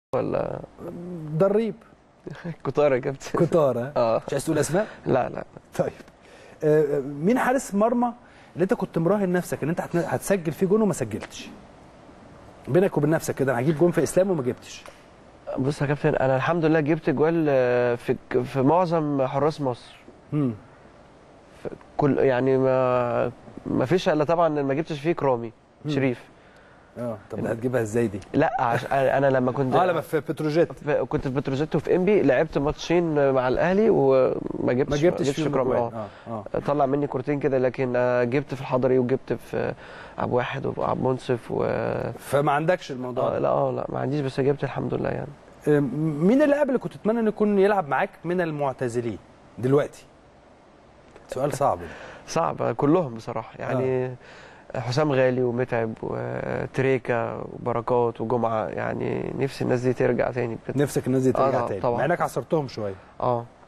ولا دريب كتار يا كابتن كتار ها؟ اه مش عايز تقول اسماء لا لا طيب آه، مين حارس مرمى اللي انت كنت مراهن نفسك ان انت هت- هتسجل فيه جون وما سجلتش بينك وبين نفسك كده انا هجيب جون في اسلام وما جبتش بص يا كابتن انا الحمد لله جبت جوال آه، في في معظم حراس مصر امم كل يعني ما ما فيش الا طبعا ما جبتش فيه كرامي مم. شريف اه طب ده هتجيبها ازاي دي لا عش... انا لما كنت اه لما في بتروجيت في- كنت في بتروجيت وفي انبي لعبت ماتشين مع الاهلي وما جبتش ما جبتش فيه كرامي جوان. اه اه اه طلع مني كورتين كده لكن آه، جبت في الحضري وجبت في عبد واحد وعبد منصف و فما عندكش الموضوع آه ده لا اه لا ما عنديش بس جبت الحمد لله يعني آه، مين اللاعب اللي كنت تتمنى انه يكون يلعب معاك من المعتزلين دلوقتي سؤال صعب ده. صعب كلهم بصراحه يعني حسام غالي ومتعب وتريكا وبركات وجمعه يعني نفسي الناس دي ترجع تاني بجد نفسك الناس دي آه، ترجع تاني طبعاً. مع انك عصرتهم شويه اه